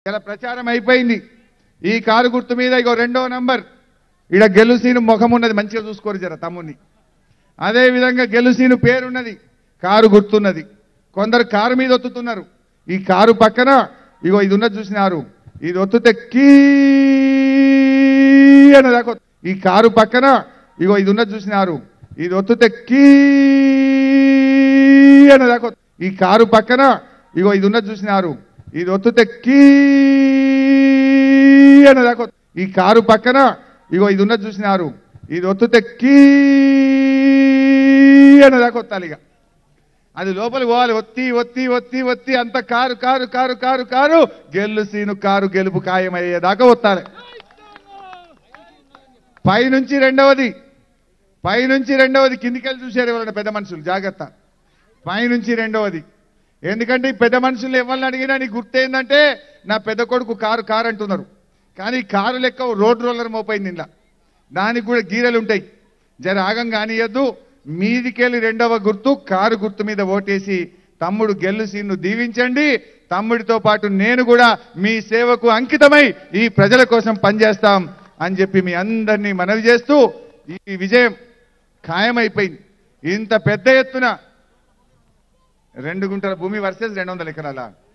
ఇలా ప్రచారం అయిపోయింది ఈ కారు గుర్తు మీద ఇగో రెండో నంబర్ ఈడ గెలుసీను ముఖం ఉన్నది మంచిగా చూసుకోరు జర తమ్ముని అదే విధంగా గెలుసీను పేరున్నది కారు గుర్తున్నది కొందరు కారు మీద ఒత్తుతున్నారు ఈ కారు పక్కన ఇగో ఇది ఉన్నది చూసినారు ఇది ఒత్తుతే కీ అనేదాకా ఒత్తు- ఈ కారు పక్కన ఇగో ఇది ఉన్నది చూసినారు ఇది ఒత్తుతే కీ అనేదాకా ఒత్తు- ఈ కారు పక్కన ఇగో ఇది ఉన్నది చూసినారు ఇది ఒత్తుతే కీ అనేదాకా ఒత్తు- ఈ కారు పక్కన ఇగో ఇది ఉన్నది చూసినారు ఇది ఒత్తుతే కీ అనేదాకా ఒత్తాలి ఇక అది లోపలి పోవాలి ఒత్తి ఒత్తి ఒత్తి ఒత్తి అంత car car car car car గెల్లు సీను కారు గెలుపు ఖాయమయ్యేదాకా ఒత్తాలి పైనుంచి రెండవది పైనుంచి రెండవది కిందికెళ్ళి చూశారు ఎవరైనా పెద్ద మనుషులు జాగ్రత్త పైనుంచి రెండవది ఎందుకంటే ఈ పెద్ద మనుషులు ఎవరిని అడిగినా నీకు గుర్తేందంటే నా పెద్ద కొడుకు కారు కారు అంటున్నారు కానీ ఈ కారు లెక్క ఓ రోడ్ రోలర్ మోపోయింది ఇంట్లో దానికి కూడా గీరెలు ఉంటాయి జర ఆగం కానియద్దు మీదికెళ్ళి రెండవ గుర్తు కారు గుర్తు మీద ఓటేసి తమ్ముడు గెల్లు సీన్ను దీవించండి తమ్ముడితో పాటు నేను కూడా మీ సేవకు అంకితమై ఈ ప్రజల కోసం పనిచేస్తాం అని చెప్పి మీ అందరినీ మనవి చేస్తూ ఈ విజయం ఖాయమైపోయింది ఇంత పెద్ద ఎత్తున రెండు గుంటల భూమి వర్సెస్ రెండు వందల ఎకరాల